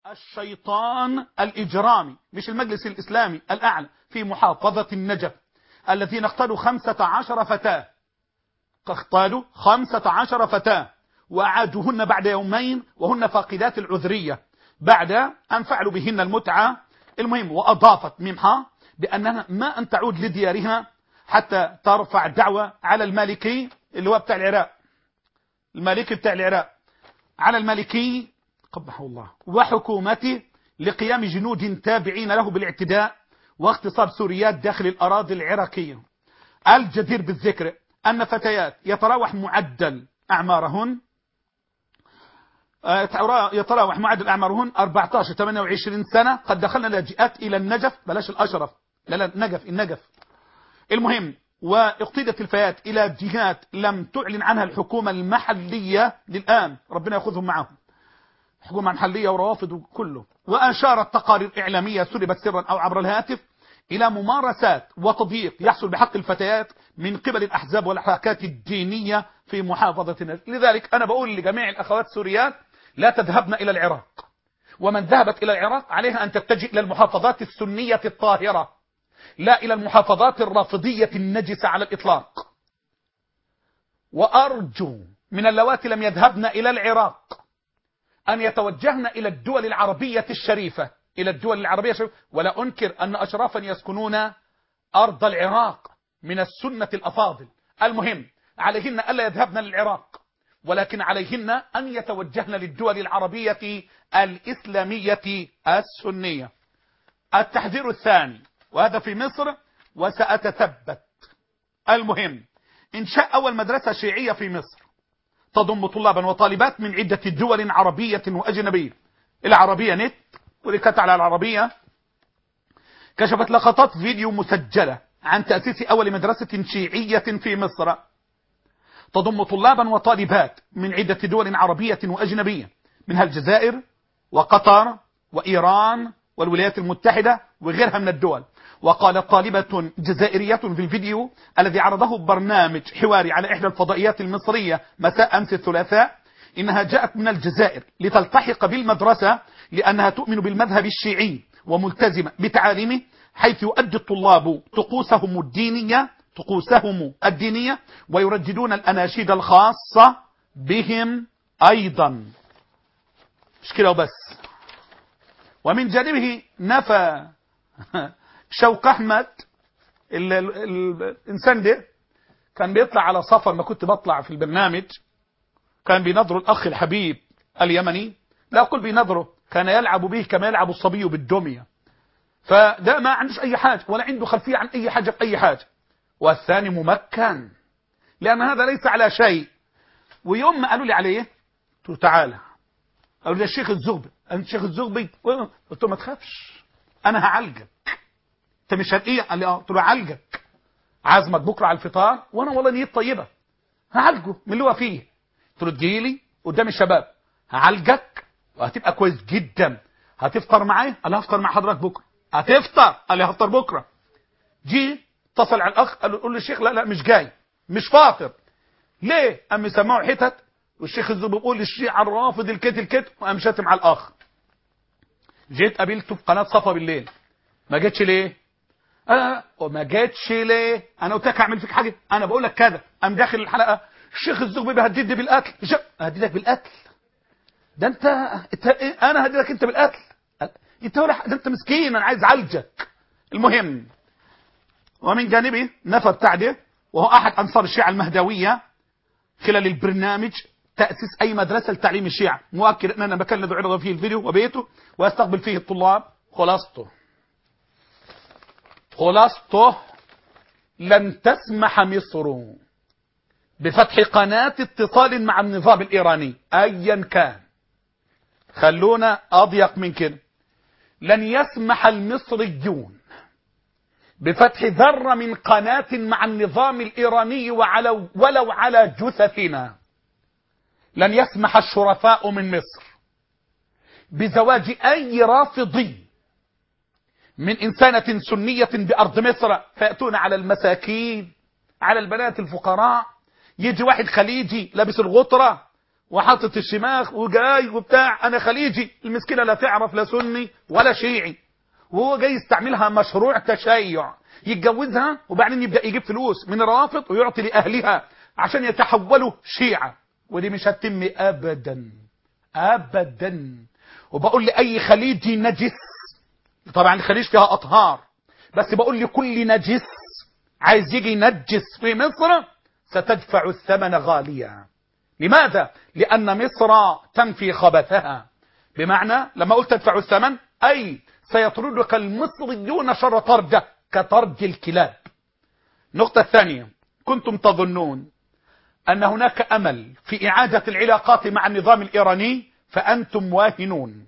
الشيطان الإجرامي مش المجلس الإسلامي الأعلى في محافظة النجف الذين اقتلوا خمسة عشر فتاة اقتلوا خمسة عشر فتاة وأعادوهن بعد يومين وهن فاقدات العذرية بعد أن فعلوا بهن المتعة المهم وأضافت ممحة بأنها ما أن تعود لديارها حتى ترفع دعوة على المالكي اللي هو بتاع العراق المالكي بتاع العراق على المالكي قبحه الله وحكومته لقيام جنود تابعين له بالاعتداء واغتصاب سوريات داخل الأراضي العراقية الجدير بالذكر أن فتيات يتراوح معدل أعمارهن يتراوح معدل أعمارهن 14 28 سنة قد دخلنا لاجئات إلى النجف بلاش الأشرف لا لا النجف النجف المهم واقتيدت الفئات إلى جهات لم تعلن عنها الحكومة المحلية للآن ربنا يأخذهم معهم حكومة محلية وروافض وكله وأشارت تقارير إعلامية سربت سرا أو عبر الهاتف إلى ممارسات وتضييق يحصل بحق الفتيات من قبل الأحزاب والحركات الدينية في محافظة النجف لذلك أنا بقول لجميع الأخوات السوريات لا تذهبن إلى العراق ومن ذهبت إلى العراق عليها أن تتجه إلى المحافظات السنية الطاهرة لا إلى المحافظات الرافضية النجسة على الإطلاق وأرجو من اللواتي لم يذهبن إلى العراق أن يتوجهن إلى الدول العربية الشريفة إلى الدول العربية الشريفة ولا أنكر أن أشرافا يسكنون أرض العراق من السنة الأفاضل المهم عليهن ألا يذهبن للعراق ولكن عليهن أن يتوجهن للدول العربية الإسلامية السنية التحذير الثاني وهذا في مصر وسأتثبت المهم إنشاء أول مدرسة شيعية في مصر تضم طلابا وطالبات من عدة دول عربية وأجنبية العربية نت ولكت على العربية كشفت لقطات فيديو مسجلة عن تأسيس أول مدرسة شيعية في مصر تضم طلابا وطالبات من عدة دول عربية وأجنبية منها الجزائر وقطر وإيران والولايات المتحدة وغيرها من الدول وقالت طالبة جزائرية في الفيديو الذي عرضه برنامج حواري على إحدى الفضائيات المصرية مساء أمس الثلاثاء إنها جاءت من الجزائر لتلتحق بالمدرسة لأنها تؤمن بالمذهب الشيعي وملتزمة بتعاليمه حيث يؤدي الطلاب طقوسهم الدينية طقوسهم الدينية ويرددون الأناشيد الخاصة بهم أيضا مش كده وبس ومن جانبه نفى شوق أحمد ال ال ال الإنسان ده كان بيطلع على سفر ما كنت بطلع في البرنامج كان بينظر الأخ الحبيب اليمني لا أقول بينظره كان يلعب به كما يلعب الصبي بالدمية فده ما عندوش أي حاجة ولا عنده خلفية عن أي حاجة بأي حاجة والثاني ممكن لأن هذا ليس على شيء ويوم ما قالوا لي عليه قلت له تعالى قالوا لي الشيخ الزغبي أنت شيخ الزغبي قلت له ما تخافش أنا هعالجك أنت مش هتقيه قال لي اه قلت له هعالجك عازمك بكرة على الفطار وأنا والله نيت طيبة هعالجه من اللي هو فيه قلت له تجيلي قدام الشباب هعالجك وهتبقى كويس جدا هتفطر معايا قال لي هفطر مع حضرتك بكره هتفطر قال لي هفطر بكره جي اتصل على الاخ قال له قول للشيخ لا لا مش جاي مش فاطر ليه قام سمعوا حتت والشيخ الزبيب بيقول للشيعة الرافض الكت الكت وقام شاتم على الاخ جيت قابلته في قناه صفا بالليل ما جيتش ليه اه وما جيتش ليه انا قلت لك اعمل فيك حاجه انا بقول لك كذا قام داخل الحلقه الشيخ الزغبي بيهددني بالقتل هددك بالقتل ده انت, انت انا هددك انت بالقتل انت ولا ده انت مسكين انا عايز اعالجك المهم ومن جانبه نفى بتاع ده وهو احد انصار الشيعة المهدوية خلال البرنامج تأسيس اي مدرسة لتعليم الشيعة مؤكد ان انا مكان الذي عرض فيه الفيديو وبيته ويستقبل فيه الطلاب خلاصته خلاصته لن تسمح مصر بفتح قناة اتصال مع النظام الإيراني أيا كان خلونا أضيق من كده لن يسمح المصريون بفتح ذرة من قناة مع النظام الإيراني وعلى ولو على جثثنا لن يسمح الشرفاء من مصر بزواج أي رافضي من إنسانة سنية بأرض مصر فيأتون على المساكين على البنات الفقراء يجي واحد خليجي لابس الغطرة وحاطط الشماغ وجاي وبتاع انا خليجي المسكينه لا تعرف لا سني ولا شيعي وهو جاي يستعملها مشروع تشيع يتجوزها وبعدين يبدا يجيب فلوس من الروافض ويعطي لاهلها عشان يتحولوا شيعه ودي مش هتتم ابدا ابدا وبقول لاي خليجي نجس طبعا الخليج فيها اطهار بس بقول لكل نجس عايز يجي ينجس في مصر ستدفع الثمن غاليا لماذا لان مصر تنفي خبثها بمعنى لما قلت تدفع الثمن اي سيطردك المصريون شر طرده كطرد الكلاب النقطة الثانية كنتم تظنون أن هناك أمل في إعادة العلاقات مع النظام الإيراني فأنتم واهنون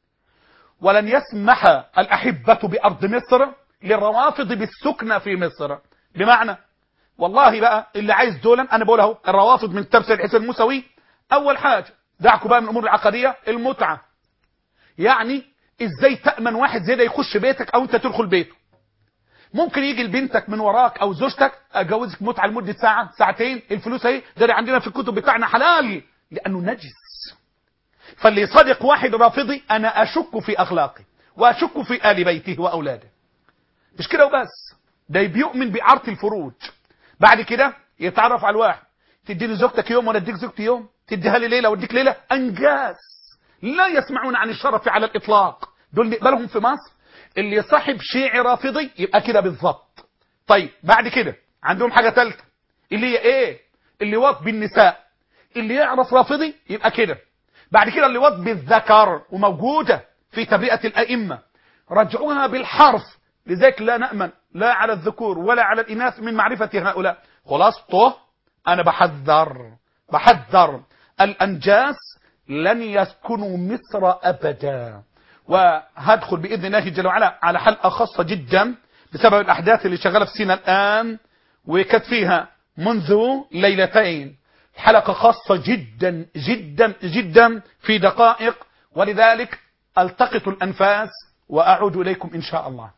ولن يسمح الأحبة بأرض مصر للروافض بالسكنة في مصر بمعنى والله بقى اللي عايز دولا أنا بقول اهو الروافض من تبسل الحسن الموسوي أول حاجة دعكوا بقى من الأمور العقدية المتعة يعني ازاي تأمن واحد زي ده يخش بيتك او انت تدخل بيته ممكن يجي لبنتك من وراك او زوجتك اجوزك متعه لمده ساعه ساعتين الفلوس اهي ده عندنا في الكتب بتاعنا حلال لانه نجس فاللي يصادق واحد رافضي انا اشك في اخلاقه واشك في ال بيته واولاده مش كده وبس ده بيؤمن بعرض الفروج بعد كده يتعرف على الواحد تديني زوجتك يوم وانا اديك زوجتي يوم تديها لي ليله واديك ليله انجاز لا يسمعون عن الشرف على الاطلاق دول نقبلهم في مصر اللي صاحب شيعي رافضي يبقى كده بالظبط طيب بعد كده عندهم حاجه ثالثه اللي هي ايه اللواط بالنساء اللي يعرف رافضي يبقى كده بعد كده اللواط بالذكر وموجوده في تبرئه الائمه رجعوها بالحرف لذلك لا نامن لا على الذكور ولا على الاناث من معرفه هؤلاء خلاصته انا بحذر بحذر الانجاس لن يسكنوا مصر ابدا وهدخل باذن الله جل وعلا على حلقه خاصه جدا بسبب الاحداث اللي شغاله في سينا الان وكانت فيها منذ ليلتين حلقه خاصه جدا جدا جدا في دقائق ولذلك التقط الانفاس واعود اليكم ان شاء الله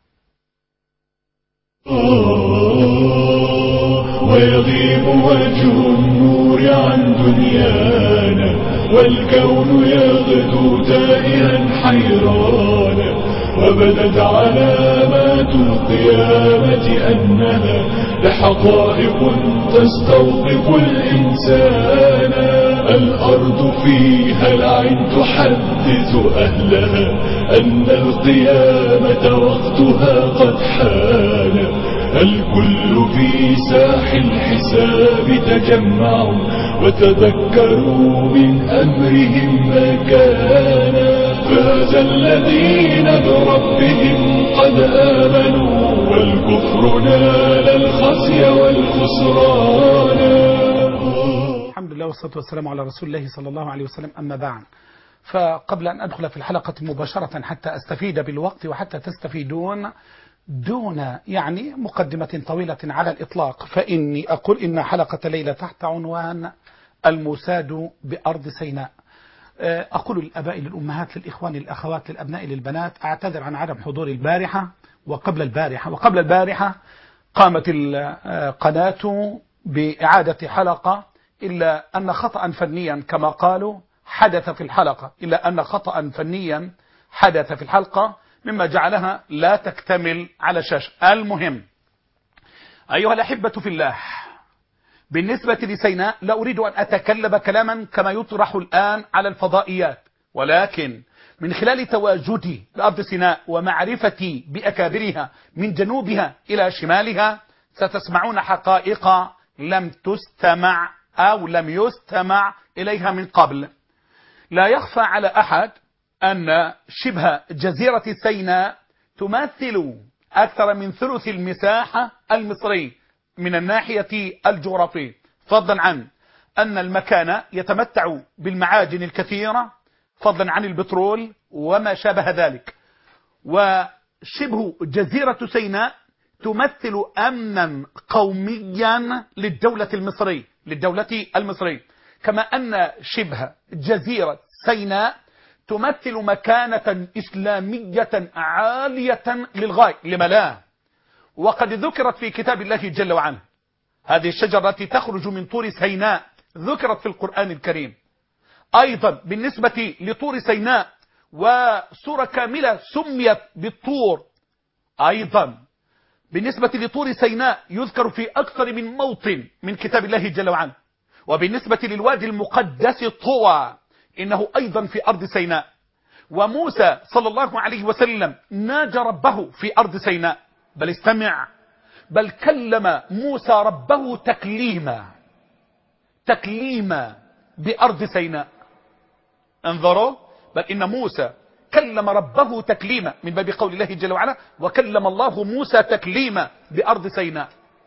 ويغيب وجه النور عن دنيانا والكون يغدو تائها حيرانا وبدت علامات القيامة أنها لحقائق تستوقف الإنسان الأرض فيها العين تحدث أهلها أن القيامة وقتها قد حان الكل في ساح الحساب تجمعوا وتذكروا من أمرهم ما كان فاز الذين بربهم قد آمنوا والكفر نال الخزي والخسران الحمد لله والصلاة والسلام على رسول الله صلى الله عليه وسلم أما بعد فقبل أن أدخل في الحلقة مباشرة حتى أستفيد بالوقت وحتى تستفيدون دون يعني مقدمة طويلة على الإطلاق فإني أقول إن حلقة ليلة تحت عنوان المساد بأرض سيناء أقول للأباء للأمهات للإخوان للأخوات للأبناء للبنات أعتذر عن عدم حضور البارحة وقبل البارحة وقبل البارحة قامت القناة بإعادة حلقة إلا أن خطأ فنيا كما قالوا حدث في الحلقة إلا أن خطأ فنيا حدث في الحلقة مما جعلها لا تكتمل على الشاشة المهم أيها الأحبة في الله بالنسبة لسيناء لا أريد أن أتكلم كلاما كما يطرح الآن على الفضائيات ولكن من خلال تواجدي بأرض سيناء ومعرفتي بأكابرها من جنوبها إلى شمالها ستسمعون حقائق لم تستمع أو لم يستمع إليها من قبل لا يخفى على أحد أن شبه جزيرة سيناء تمثل أكثر من ثلث المساحة المصري من الناحية الجغرافية فضلا عن أن المكان يتمتع بالمعادن الكثيرة فضلا عن البترول وما شابه ذلك وشبه جزيرة سيناء تمثل أمنا قوميا للدولة المصرية للدولة المصرية كما أن شبه جزيرة سيناء تمثل مكانة إسلامية عالية للغاية لما لا وقد ذكرت في كتاب الله جل وعلا هذه الشجرة التي تخرج من طور سيناء ذكرت في القرآن الكريم أيضا بالنسبة لطور سيناء وسورة كاملة سميت بالطور أيضا بالنسبة لطور سيناء يذكر في أكثر من موطن من كتاب الله جل وعلا وبالنسبة للوادي المقدس طوى إنه أيضا في أرض سيناء وموسى صلى الله عليه وسلم ناجى ربه في أرض سيناء بل استمع بل كلم موسى ربه تكليما تكليما بأرض سيناء انظروا بل إن موسى كلم ربه تكليما من باب قول الله جل وعلا وكلم الله موسى تكليما بأرض سيناء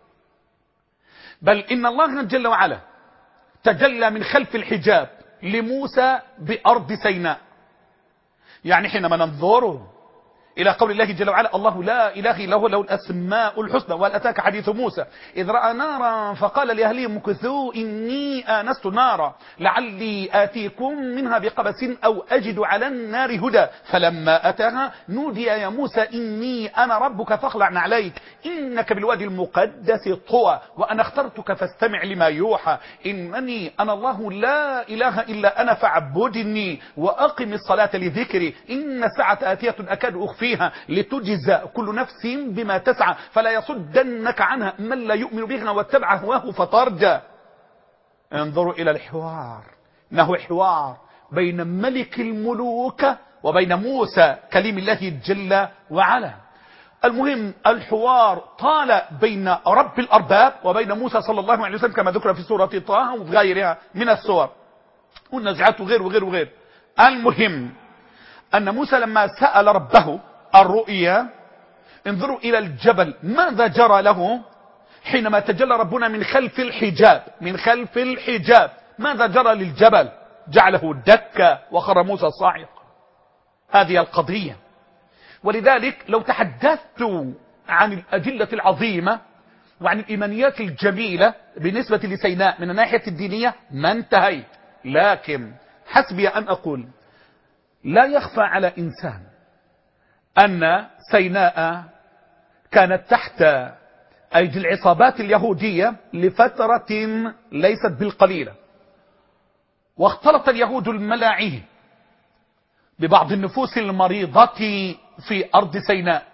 بل إن الله جل وعلا تجلى من خلف الحجاب لموسى بأرض سيناء يعني حينما ننظر إلى قول الله جل وعلا الله لا إله إلا هو له الأسماء الحسنى وهل أتاك حديث موسى إذ رأى نارا فقال لأهلهم مكثوا إني آنست نارا لعلي آتيكم منها بقبس أو أجد على النار هدى فلما أتاها نودي يا موسى إني أنا ربك فاخلع عليك إنك بالوادي المقدس طوى وأنا اخترتك فاستمع لما يوحى إنني أنا الله لا إله إلا أنا فاعبدني وأقم الصلاة لذكري إن الساعة آتية أكاد أخفيها لتجزى كل نفس بما تسعى فلا يصدنك عنها من لا يؤمن بها واتبع هواه فترجى انظروا إلى الحوار إنه حوار بين ملك الملوك وبين موسى كليم الله جل وعلا المهم الحوار طال بين رب الأرباب وبين موسى صلى الله عليه وسلم كما ذكر في سورة طه وفي غيرها من السور والنزعات وغير وغير وغير المهم أن موسى لما سأل ربه الرؤيا انظروا إلى الجبل ماذا جرى له حينما تجلى ربنا من خلف الحجاب من خلف الحجاب ماذا جرى للجبل جعله دكا وخر موسى صاعق هذه القضية ولذلك لو تحدثت عن الأدلة العظيمة وعن الإيمانيات الجميلة بالنسبة لسيناء من الناحية الدينية ما انتهيت لكن حسبي أن أقول لا يخفى على إنسان أن سيناء كانت تحت أيدي العصابات اليهودية لفترة ليست بالقليلة واختلط اليهود الملاعين ببعض النفوس المريضة في أرض سيناء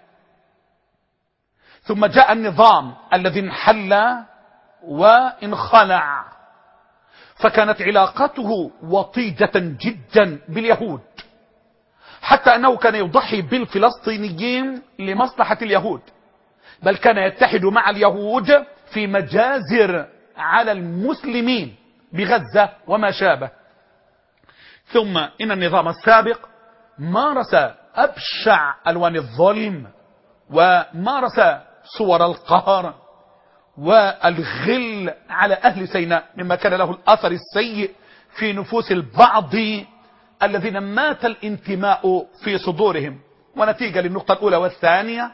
ثم جاء النظام الذي انحل وانخلع فكانت علاقته وطيدة جدا باليهود حتى أنه كان يضحي بالفلسطينيين لمصلحة اليهود بل كان يتحد مع اليهود في مجازر على المسلمين بغزة وما شابه ثم إن النظام السابق مارس أبشع ألوان الظلم ومارس صور القهر والغل على أهل سيناء مما كان له الأثر السيء في نفوس البعض الذين مات الانتماء في صدورهم ونتيجة للنقطة الأولى والثانية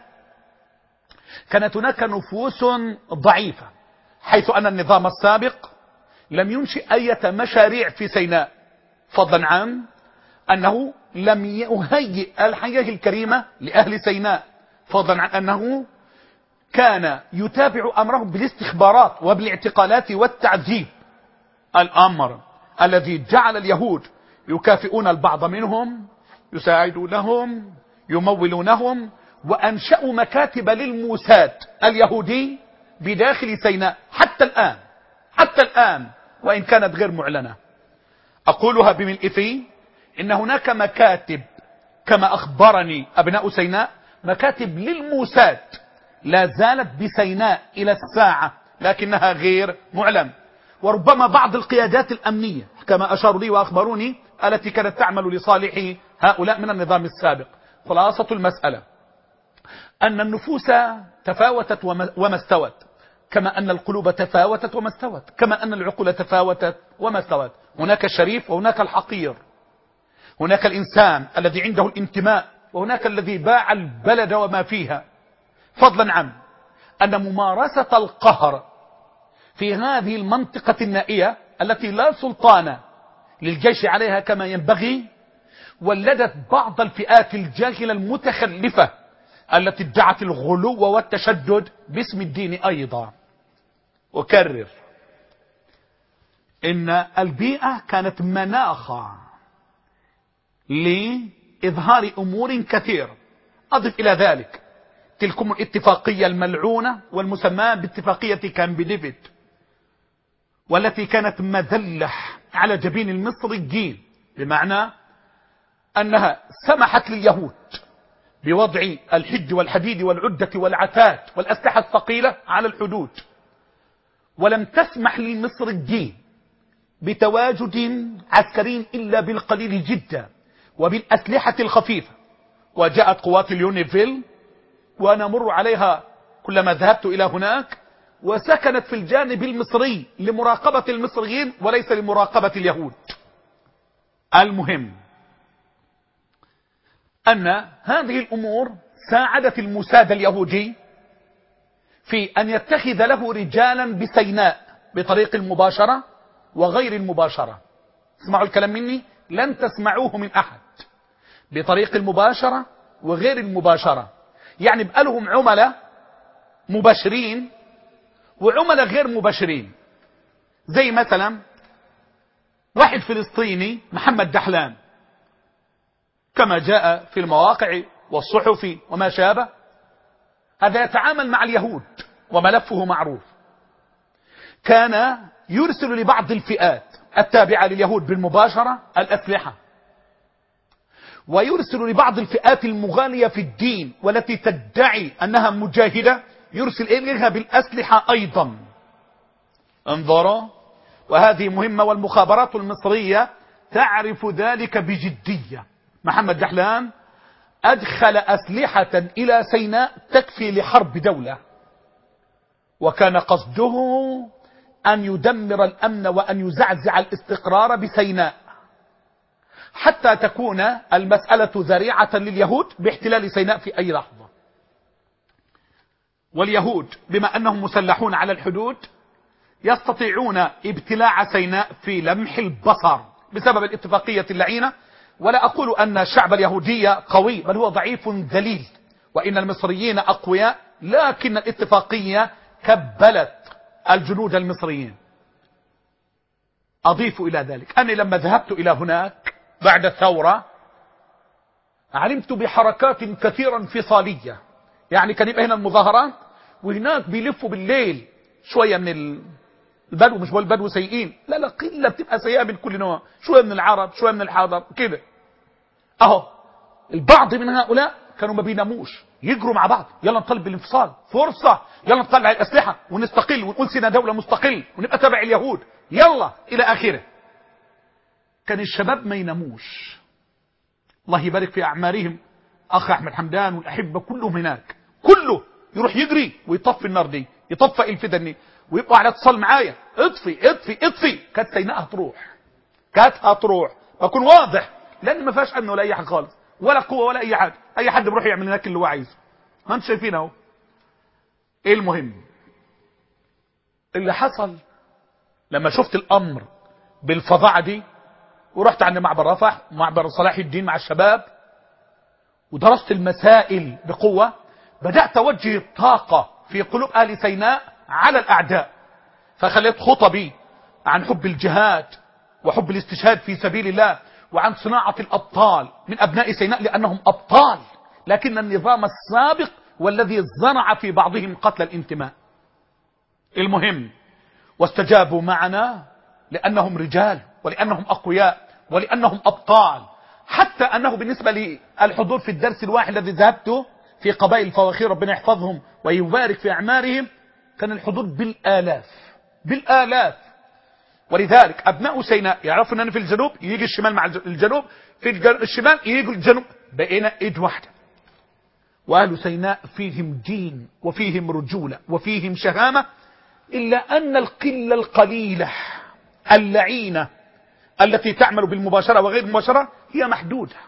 كانت هناك نفوس ضعيفة حيث أن النظام السابق لم ينشئ أي مشاريع في سيناء فضلا عن أنه لم يهيئ الحياة الكريمة لأهل سيناء فضلا عن أنه كان يتابع أمرهم بالاستخبارات وبالاعتقالات والتعذيب الأمر الذي جعل اليهود يكافئون البعض منهم يساعدونهم يمولونهم وأنشأوا مكاتب للموساد اليهودي بداخل سيناء حتى الآن حتى الآن وإن كانت غير معلنة أقولها بملء في إن هناك مكاتب كما أخبرني أبناء سيناء مكاتب للموساد لا زالت بسيناء إلى الساعة لكنها غير معلن وربما بعض القيادات الأمنية كما أشاروا لي وأخبروني التي كانت تعمل لصالح هؤلاء من النظام السابق خلاصة المسألة أن النفوس تفاوتت وما استوت كما أن القلوب تفاوتت وما استوت كما أن العقول تفاوتت وما استوت هناك الشريف وهناك الحقير هناك الإنسان الذي عنده الانتماء وهناك الذي باع البلد وما فيها فضلا عن أن ممارسة القهر في هذه المنطقة النائية التي لا سلطان للجيش عليها كما ينبغي ولدت بعض الفئات الجاهلة المتخلفة التي ادعت الغلو والتشدد باسم الدين أيضا أكرر إن البيئة كانت مناخا لإظهار أمور كثيرة أضف إلى ذلك تلكم الاتفاقية الملعونة والمسماة باتفاقية كامب ديفيد والتي كانت مذلة على جبين المصريين بمعنى أنها سمحت لليهود بوضع الحج والحديد والعدة والعتاد والأسلحة الثقيلة على الحدود ولم تسمح للمصريين بتواجد عسكري إلا بالقليل جدا وبالأسلحة الخفيفة وجاءت قوات اليونيفيل وأنا مر عليها كلما ذهبت إلى هناك وسكنت في الجانب المصري لمراقبة المصريين وليس لمراقبة اليهود المهم أن هذه الأمور ساعدت المساد اليهودي في أن يتخذ له رجالا بسيناء بطريق المباشرة وغير المباشرة اسمعوا الكلام مني لن تسمعوه من أحد بطريق المباشرة وغير المباشرة يعني بقى لهم عملاء مباشرين وعملاء غير مباشرين زي مثلا واحد فلسطيني محمد دحلان كما جاء في المواقع والصحف وما شابه هذا يتعامل مع اليهود وملفه معروف كان يرسل لبعض الفئات التابعة لليهود بالمباشرة الأسلحة ويرسل لبعض الفئات المغالية في الدين والتي تدعي أنها مجاهدة يرسل إليها بالأسلحة أيضا انظروا وهذه مهمة والمخابرات المصرية تعرف ذلك بجدية محمد دحلان أدخل أسلحة إلى سيناء تكفي لحرب دولة وكان قصده أن يدمر الأمن وأن يزعزع الاستقرار بسيناء حتى تكون المسألة ذريعة لليهود باحتلال سيناء في أي لحظة واليهود بما أنهم مسلحون على الحدود يستطيعون ابتلاع سيناء في لمح البصر بسبب الاتفاقية اللعينة ولا أقول أن الشعب اليهودي قوي بل هو ضعيف ذليل وإن المصريين أقوياء لكن الاتفاقية كبلت الجنود المصريين أضيف إلى ذلك أني لما ذهبت إلى هناك بعد الثورة علمت بحركات كثيرة انفصالية يعني كان يبقى هنا المظاهرات وهناك بيلفوا بالليل شوية من البدو مش بقول البدو سيئين لا لا قلة بتبقى سيئة من كل نوع شوية من العرب شوية من الحاضر كده اهو البعض من هؤلاء كانوا ما بيناموش يجروا مع بعض يلا نطالب بالانفصال فرصة يلا نطلع الأسلحة ونستقل ونقول سينا دولة مستقل ونبقى تبع اليهود يلا إلى آخره كان الشباب ما يناموش الله يبارك في أعمارهم أخ أحمد حمدان والأحبة كلهم هناك كله يروح يجري ويطفي النار دي يطفئ الفتن دي ويبقوا على اتصال معايا اطفي اطفي اطفي كانت سيناء هتروح كانت هتروح بكون واضح لان ما فيهاش امن ولا اي حاجه خالص ولا قوه ولا اي حاجه اي حد بيروح يعمل هناك اللي هو عايزه ما انتم شايفين اهو ايه المهم اللي حصل لما شفت الامر بالفظاعه دي ورحت عند معبر رفح معبر صلاح الدين مع الشباب ودرست المسائل بقوه بدات اوجه الطاقه في قلوب اهل سيناء على الاعداء فخليت خطبي عن حب الجهاد وحب الاستشهاد في سبيل الله وعن صناعة الأبطال من أبناء سيناء لأنهم أبطال لكن النظام السابق والذي زرع في بعضهم قتل الانتماء المهم واستجابوا معنا لأنهم رجال ولأنهم أقوياء ولأنهم أبطال حتى أنه بالنسبة للحضور في الدرس الواحد الذي ذهبته في قبائل الفواخير ربنا يحفظهم ويبارك في أعمارهم كان الحضور بالآلاف بالآلاف ولذلك أبناء سيناء يعرفوا أننا في الجنوب يجي الشمال مع الجنوب في الشمال يجي الجنوب بقينا إيد واحدة وأهل سيناء فيهم دين وفيهم رجولة وفيهم شهامة إلا أن القلة القليلة اللعينة التي تعمل بالمباشرة وغير المباشرة هي محدودة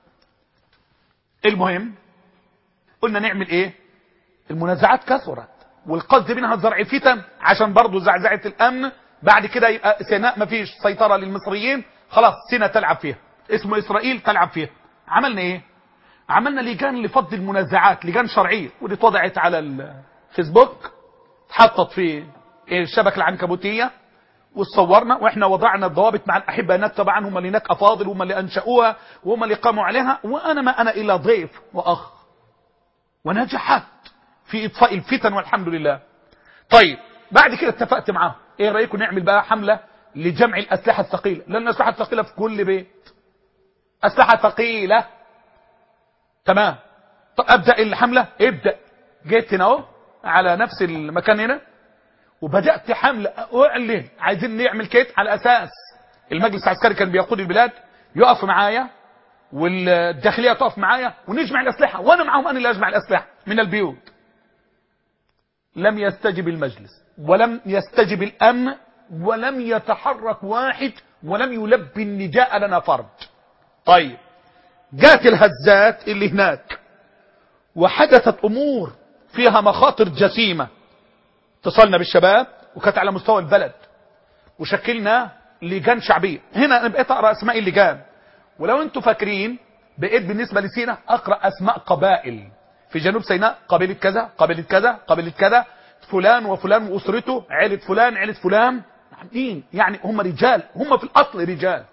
المهم قلنا نعمل ايه المنازعات كثرت والقصد منها زرع فتن عشان برضو زعزعة الامن بعد كده يبقى سيناء ما فيش سيطرة للمصريين خلاص سيناء تلعب فيها اسمه اسرائيل تلعب فيها عملنا ايه عملنا لجان لفض المنازعات لجان شرعية ودي اتوضعت على الفيسبوك اتحطت في الشبكة العنكبوتية وصورنا واحنا وضعنا الضوابط مع الاحبه هناك طبعا هم اللي هناك افاضل هم اللي انشأوها وهم اللي قاموا عليها وانا ما انا الا ضيف واخ ونجحت في اطفاء الفتن والحمد لله طيب بعد كده اتفقت معاهم ايه رايكم نعمل بقى حمله لجمع الاسلحه الثقيله لان الاسلحه الثقيله في كل بيت اسلحه ثقيله تمام طب ابدا الحمله ابدا جيت هنا اهو على نفس المكان هنا وبدات حمله اعلن عايزين نعمل كيت على اساس المجلس العسكري كان بيقود البلاد يقف معايا والداخليه تقف معايا ونجمع الاسلحه وانا معاهم انا اللي اجمع الاسلحه من البيوت لم يستجب المجلس ولم يستجب الامن ولم يتحرك واحد ولم يلبي النداء لنا فرد طيب جات الهزات اللي هناك وحدثت امور فيها مخاطر جسيمه اتصلنا بالشباب وكانت على مستوى البلد وشكلنا لجان شعبيه هنا انا بقيت اقرا اسماء اللجان ولو انتم فاكرين بقيت بالنسبه لسينا اقرا اسماء قبائل في جنوب سيناء قبيله كذا قبيله كذا قبيله كذا فلان وفلان واسرته عيله فلان عيله فلان مين يعني هم رجال هم في الاصل رجال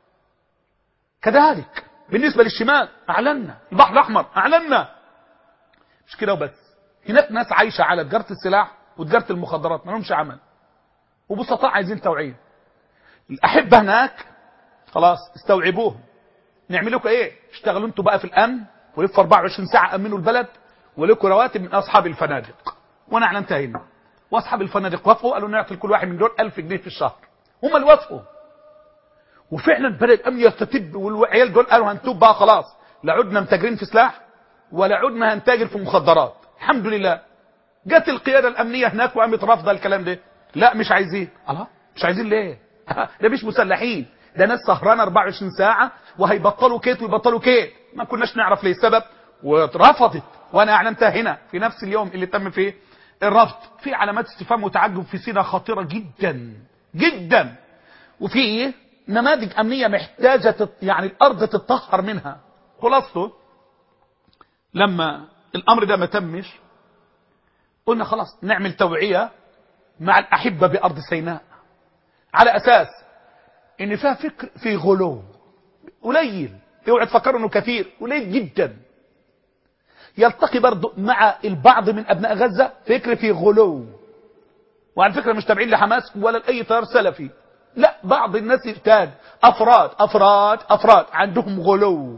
كذلك بالنسبه للشمال اعلنا البحر الاحمر اعلنا مش كده وبس هناك ناس عايشه على تجاره السلاح وتجاره المخدرات ما لهمش عمل وبسطاء عايزين توعيه الاحبه هناك خلاص استوعبوهم نعمل لكم ايه اشتغلوا انتوا بقى في الامن ولفوا 24 ساعه امنوا البلد ولكم رواتب من اصحاب الفنادق وانا اعلنتها هنا واصحاب الفنادق وافقوا قالوا نعطي لكل واحد من دول 1000 جنيه في الشهر هم اللي وافقوا وفعلا بدا الامن يستتب والعيال دول قالوا هنتوب بقى خلاص لا عدنا متاجرين في سلاح ولا عدنا هنتاجر في مخدرات الحمد لله جت القياده الامنيه هناك وقامت رافضه الكلام ده لا مش عايزين الله مش عايزين ليه ده مش مسلحين ده ناس سهرانه 24 ساعه وهيبطلوا كيت ويبطلوا كيت ما كناش نعرف ليه السبب ورفضت وانا اعلنتها هنا في نفس اليوم اللي تم فيه الرفض في علامات استفهام وتعجب في سينا خطيره جدا جدا وفي نماذج امنيه محتاجه تت... يعني الارض تتطهر منها خلاصته لما الامر ده ما تمش قلنا خلاص نعمل توعيه مع الاحبه بارض سيناء على اساس ان فيها فكر في غلو قليل اوعى تفكروا انه كثير قليل جدا يلتقي برضه مع البعض من ابناء غزه فكر في غلو وعلى فكره مش تابعين لحماس ولا لاي تيار سلفي لا بعض الناس يحتاج افراد افراد افراد عندهم غلو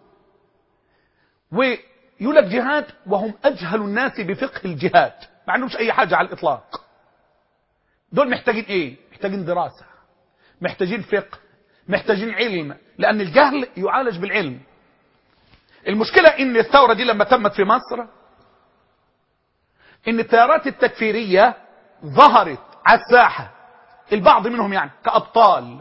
ويقول لك جهاد وهم اجهل الناس بفقه الجهاد ما عندهمش اي حاجه على الاطلاق دول محتاجين ايه محتاجين دراسه محتاجين فقه محتاجين علم لان الجهل يعالج بالعلم المشكلة ان الثورة دي لما تمت في مصر ان التيارات التكفيرية ظهرت على الساحة البعض منهم يعني كأبطال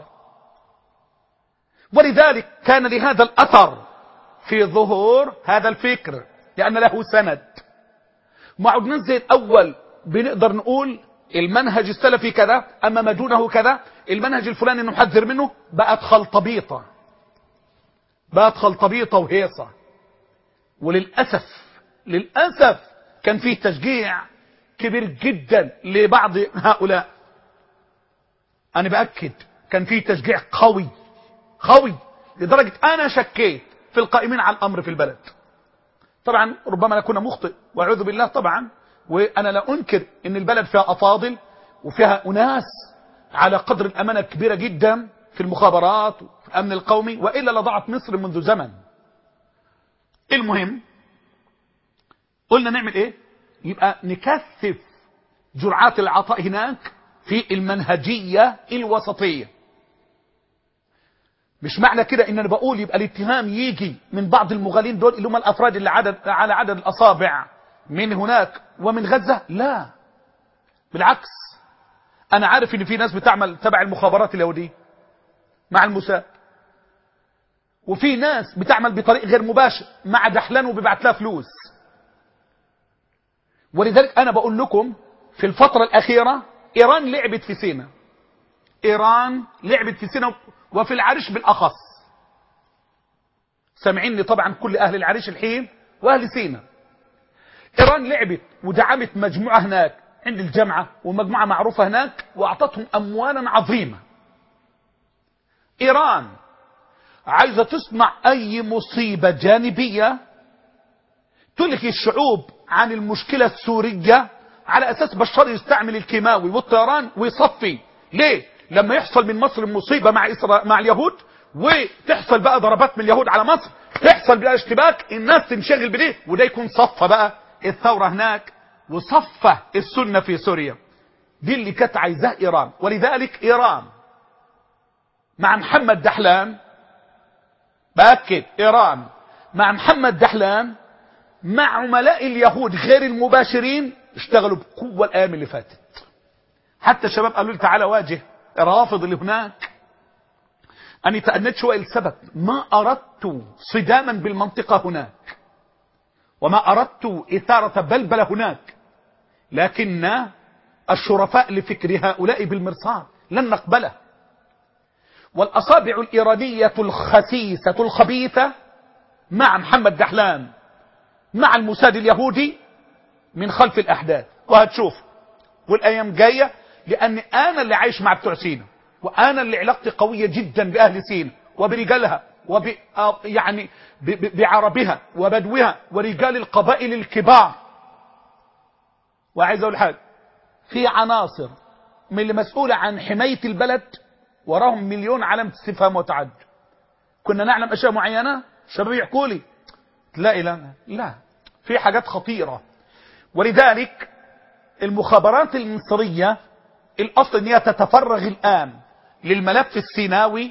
ولذلك كان لهذا الأثر في ظهور هذا الفكر لأن له سند ما عدناش زي الأول بنقدر نقول المنهج السلفي كذا أما ما دونه كذا المنهج الفلاني نحذر منه بقت خلطبيطة بقت خلطبيطة وهيصة وللأسف للأسف كان فيه تشجيع كبير جدا لبعض هؤلاء أنا بأكد كان فيه تشجيع قوي قوي لدرجة أنا شكيت في القائمين على الأمر في البلد طبعا ربما نكون مخطئ وأعوذ بالله طبعا وأنا لا أنكر أن البلد فيها أفاضل وفيها أناس على قدر الأمانة كبيرة جدا في المخابرات وفي الأمن القومي وإلا لضعت مصر منذ زمن المهم قلنا نعمل ايه يبقى نكثف جرعات العطاء هناك في المنهجية الوسطية مش معنى كده ان انا بقول يبقى الاتهام يجي من بعض المغالين دول اللي هم الافراد اللي عدد على عدد الاصابع من هناك ومن غزة لا بالعكس انا عارف ان في ناس بتعمل تبع المخابرات اليهودية مع الموساد وفي ناس بتعمل بطريق غير مباشر مع دحلان وبيبعت لها فلوس ولذلك انا بقول لكم في الفترة الاخيرة ايران لعبت في سينا ايران لعبت في سينا وفي العريش بالاخص سامعيني طبعا كل اهل العريش الحين واهل سينا ايران لعبت ودعمت مجموعة هناك عند الجامعة ومجموعة معروفة هناك وأعطتهم أموالا عظيمة إيران عايزة تصنع أي مصيبة جانبية تلهي الشعوب عن المشكلة السورية على أساس بشار يستعمل الكيماوي والطيران ويصفي ليه؟ لما يحصل من مصر مصيبة مع إسرا... مع اليهود وتحصل بقى ضربات من اليهود على مصر تحصل بقى اشتباك الناس تنشغل بده وده يكون صفى بقى الثورة هناك وصفى السنة في سوريا دي اللي كانت عايزاه إيران ولذلك إيران مع محمد دحلان بأكد إيران مع محمد دحلان مع عملاء اليهود غير المباشرين اشتغلوا بقوة الأيام اللي فاتت حتى الشباب قالوا لي تعالى واجه الرافض اللي هناك أني تأنيت شوية السبب ما أردت صداما بالمنطقة هناك وما أردت إثارة بلبلة هناك لكن الشرفاء لفكر هؤلاء بالمرصاد لن نقبله والأصابع الإيرانية الخسيسة الخبيثة مع محمد دحلان مع الموساد اليهودي من خلف الأحداث وهتشوف والأيام جاية لأن أنا اللي عايش مع بتوع سينا وأنا اللي علاقتي قوية جدا بأهل سينا وبرجالها وب يعني ب... ب... بعربها وبدوها ورجال القبائل الكبار وعايز أقول حاجة في عناصر من اللي مسؤولة عن حماية البلد وراهم مليون علامة استفهام وتعد كنا نعلم أشياء معينة شباب يحكوا لي لا لا لا في حاجات خطيرة ولذلك المخابرات المصرية الأصل أن هي تتفرغ الآن للملف السيناوي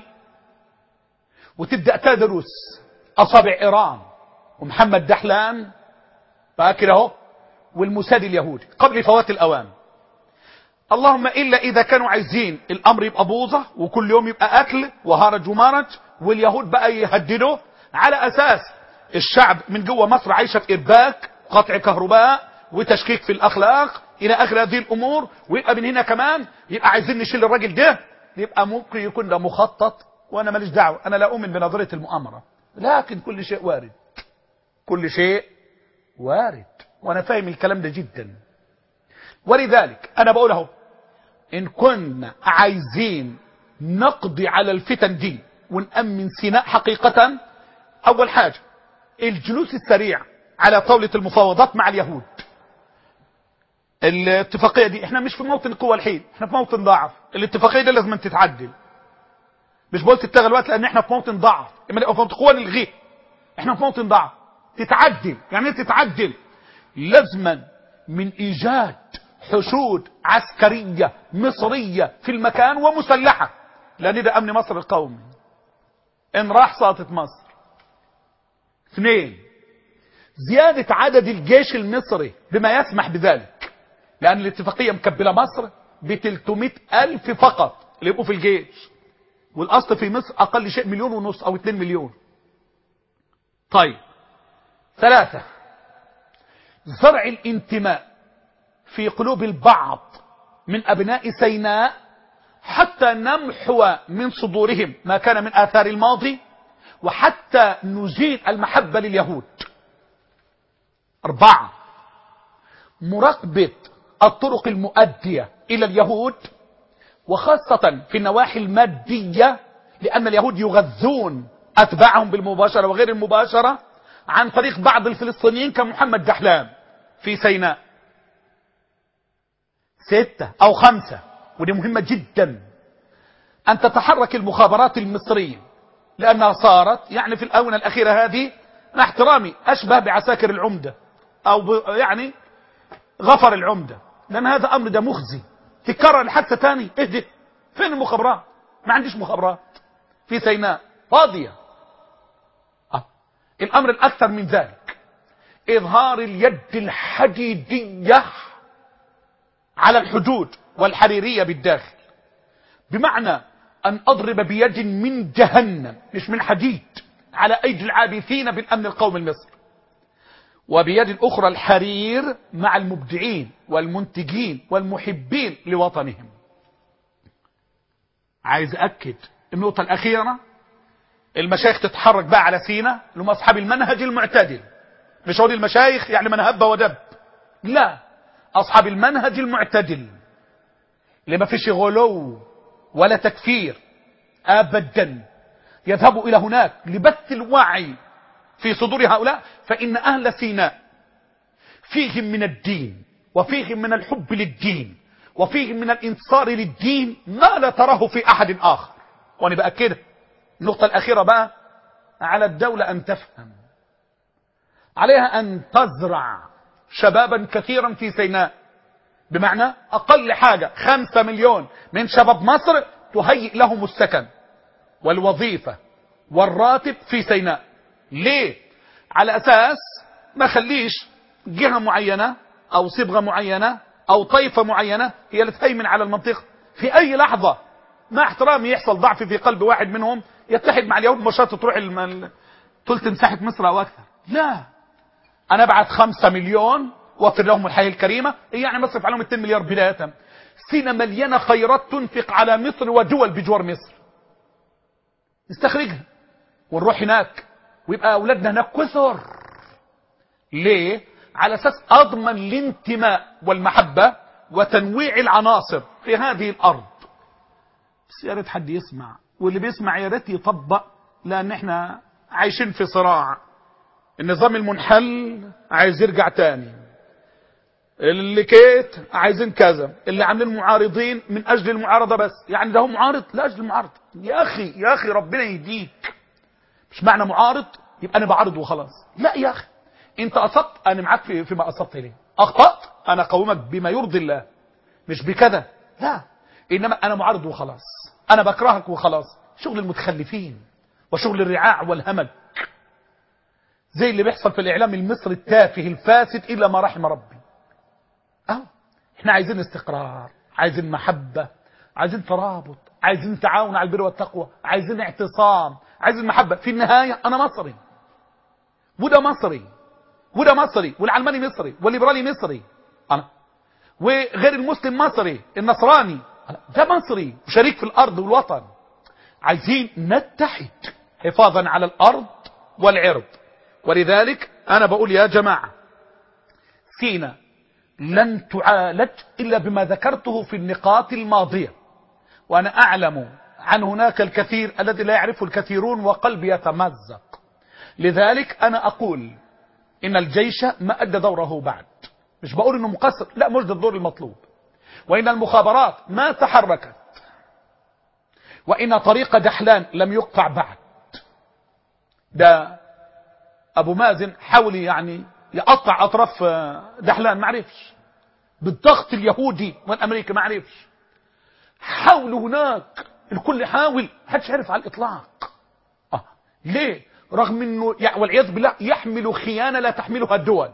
وتبدأ تدرس أصابع إيران ومحمد دحلان فاكر اهو والموساد اليهودي قبل فوات الأوان اللهم إلا إذا كانوا عايزين الأمر يبقى بوظة وكل يوم يبقى أكل وهرج ومرج واليهود بقى يهددوا على أساس الشعب من جوه مصر عايشة في إرباك قطع كهرباء وتشكيك في الأخلاق إلى آخر هذه الأمور ويبقى من هنا كمان يبقى عايزين نشيل الراجل ده يبقى ممكن يكون ده مخطط وأنا ماليش دعوة أنا لا أؤمن بنظرية المؤامرة لكن كل شيء وارد كل شيء وارد وأنا فاهم الكلام ده جدا ولذلك أنا بقول اهو إن كنا عايزين نقضي على الفتن دي ونأمن سيناء حقيقة أول حاجة الجلوس السريع على طاولة المفاوضات مع اليهود الاتفاقية دي احنا مش في موطن القوة الحين احنا في موطن ضعف الاتفاقية دي لازم تتعدل مش بقول تتغى الوقت لان احنا في موطن ضعف اما نبقى في موطن قوة نلغيه احنا في موطن ضعف تتعدل يعني ايه تتعدل لازما من ايجاد حشود عسكرية مصرية في المكان ومسلحة لان ده امن مصر القومي ان راح سقطت مصر اثنين زيادة عدد الجيش المصري بما يسمح بذلك لأن الاتفاقية مكبلة مصر ب 300 ألف فقط اللي يبقوا في الجيش والأصل في مصر أقل شيء مليون ونص أو 2 مليون طيب ثلاثة زرع الانتماء في قلوب البعض من أبناء سيناء حتى نمحو من صدورهم ما كان من آثار الماضي وحتى نزيل المحبة لليهود أربعة مراقبة الطرق المؤدية إلى اليهود وخاصة في النواحي المادية لأن اليهود يغذون أتباعهم بالمباشرة وغير المباشرة عن طريق بعض الفلسطينيين كمحمد دحلان في سيناء ستة أو خمسة ودي مهمة جدا أن تتحرك المخابرات المصرية لأنها صارت يعني في الآونة الأخيرة هذه مع احترامي أشبه بعساكر العمدة أو يعني غفر العمدة لأن هذا أمر ده مخزي تكرر الحادثة تاني اهدي فين المخابرات ما عنديش مخابرات في سيناء فاضية آه. الأمر الأكثر من ذلك إظهار اليد الحديدية على الحدود والحريرية بالداخل بمعنى أن أضرب بيد من جهنم مش من حديد على أيدي العابثين بالأمن القومي المصري وبيد أخرى الحرير مع المبدعين والمنتجين والمحبين لوطنهم عايز أكد النقطة الأخيرة المشايخ تتحرك بقى على سينا اللي هم أصحاب المنهج المعتدل مش هقول المشايخ يعني من هب ودب لا أصحاب المنهج المعتدل اللي ما فيش غلو ولا تكفير أبدا يذهبوا إلى هناك لبث الوعي في صدور هؤلاء فإن أهل سيناء فيهم من الدين وفيهم من الحب للدين وفيهم من الانتصار للدين ما لا تراه في أحد آخر وأنا بأكدها النقطة الأخيرة بقى على الدولة أن تفهم عليها أن تزرع شبابا كثيرا في سيناء بمعنى أقل حاجة خمسة مليون من شباب مصر تهيئ لهم السكن والوظيفة والراتب في سيناء ليه على أساس ما خليش جهة معينة أو صبغة معينة أو طائفة معينة هي اللي تهيمن على المنطقة في أي لحظة مع احترامي يحصل ضعف في قلب واحد منهم يتحد مع اليهود مشاط تروح الم... ثلث مساحة مصر أو أكثر لا أنا أبعت خمسة مليون وفر لهم الحياة الكريمة يعني مصرف عليهم 2 مليار بداية سينا مليانة خيرات تنفق على مصر ودول بجوار مصر نستخرجها ونروح هناك ويبقى أولادنا هناك كثر ليه؟ على أساس أضمن الانتماء والمحبة وتنويع العناصر في هذه الأرض بس يا ريت حد يسمع واللي بيسمع يا ريت يطبق لأن احنا عايشين في صراع النظام المنحل عايز يرجع تاني اللي كيت عايزين كذا اللي عاملين معارضين من اجل المعارضه بس يعني ده هو معارض لاجل المعارضه يا اخي يا اخي ربنا يهديك مش معنى معارض يبقى انا بعارض وخلاص لا يا اخي انت اصبت انا معاك في فيما اصبت ليه اخطات انا اقومك بما يرضي الله مش بكذا لا انما انا معارض وخلاص انا بكرهك وخلاص شغل المتخلفين وشغل الرعاع والهمج زي اللي بيحصل في الاعلام المصري التافه الفاسد الا ما رحم ربي اه احنا عايزين استقرار عايزين محبة عايزين ترابط عايزين تعاون على البر والتقوى عايزين اعتصام عايزين محبة في النهاية انا مصري وده مصري وده مصري والعلماني مصري والليبرالي مصري انا وغير المسلم مصري النصراني أنا ده مصري وشريك في الارض والوطن عايزين نتحد حفاظا على الارض والعرض ولذلك انا بقول يا جماعة سينا لن تعالج إلا بما ذكرته في النقاط الماضية وأنا أعلم عن هناك الكثير الذي لا يعرفه الكثيرون وقلبي يتمزق لذلك أنا أقول إن الجيش ما أدى دوره بعد مش بقول إنه مقصر لا مش ده الدور المطلوب وإن المخابرات ما تحركت وإن طريق دحلان لم يقطع بعد ده أبو مازن حاول يعني يقطع أطراف دحلان ما عرفش بالضغط اليهودي والأمريكي ما عرفش حاولوا هناك الكل حاول محدش عرف على الإطلاق آه. ليه رغم أنه والعياذ بالله يحمل خيانة لا تحملها الدول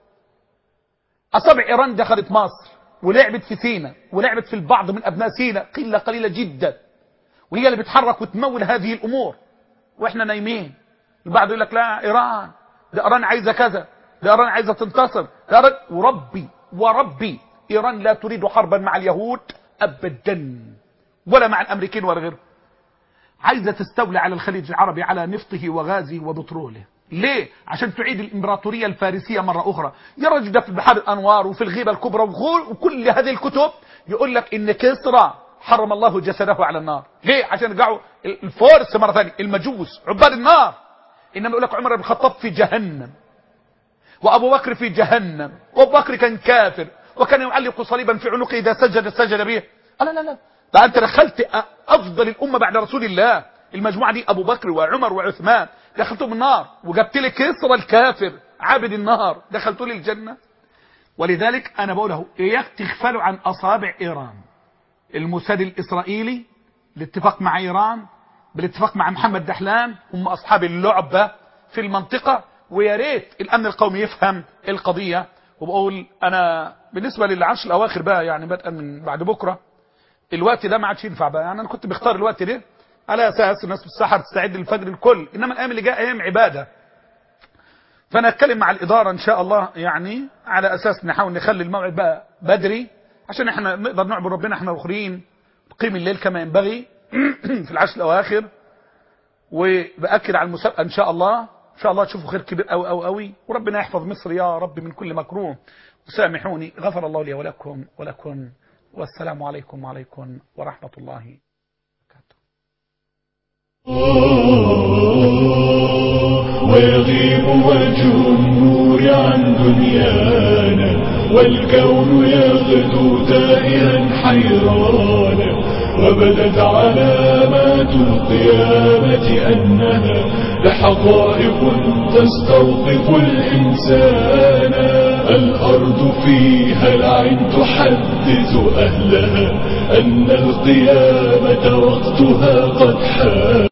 أصابع إيران دخلت مصر ولعبت في سينا ولعبت في البعض من أبناء سينا قلة قليلة جدا وهي اللي بتحرك وتمول هذه الأمور وإحنا نايمين البعض يقول لك لا إيران ده إيران عايزة كذا ده إيران عايزة تنتصر ده إيران وربي وربي إيران لا تريد حربا مع اليهود أبدا ولا مع الأمريكين ولا غيرهم عايزة تستولي على الخليج العربي على نفطه وغازه وبتروله ليه؟ عشان تعيد الإمبراطورية الفارسية مرة أخرى يا رجل ده في بحر الأنوار وفي الغيبة الكبرى وكل هذه الكتب يقول لك إن كسرى حرم الله جسده على النار ليه؟ عشان يرجعوا الفرس مرة ثانية المجوس عباد النار إنما يقول لك عمر بن الخطاب في جهنم وأبو بكر في جهنم وأبو بكر كان كافر وكان يعلق صليبا في عنقه إذا سجد سجد به لا لا لا ده أنت دخلت أفضل الأمة بعد رسول الله المجموعة دي أبو بكر وعمر وعثمان دخلتهم النار وجبت لي كسرى الكافر عابد النار دخلتوا لي الجنة ولذلك أنا بقوله إياك تغفلوا عن أصابع إيران الموساد الإسرائيلي الاتفاق مع إيران بالاتفاق مع محمد دحلان هم أصحاب اللعبة في المنطقة ويا ريت الأمن القومي يفهم القضية وبقول أنا بالنسبة للعشر الأواخر بقى يعني بدءا من بعد بكرة الوقت ده ما عادش ينفع بقى يعني أنا كنت بختار الوقت ده على أساس الناس في السحر تستعد للفجر الكل إنما الأيام اللي جاء أيام عبادة فأنا أتكلم مع الإدارة إن شاء الله يعني على أساس نحاول نخلي الموعد بقى بدري عشان احنا نقدر نعبد ربنا احنا الأخرين قيم الليل كما ينبغي في العشر الأواخر وبأكد على المسابقة إن شاء الله إن شاء الله تشوفوا خير كبير أوي أوي أوي وربنا يحفظ مصر يا رب من كل مكروه سامحوني غفر الله لي ولكم ولكم والسلام عليكم وعليكم ورحمة الله وبركاته ويغيب وجه النور عن دنيانا والكون يغدو تائها حيرانا وبدت علامات القيامة أنها لحقائق تستوقف الإنسان الأرض فيها العين تحدث أهلها أن القيامة وقتها قد حان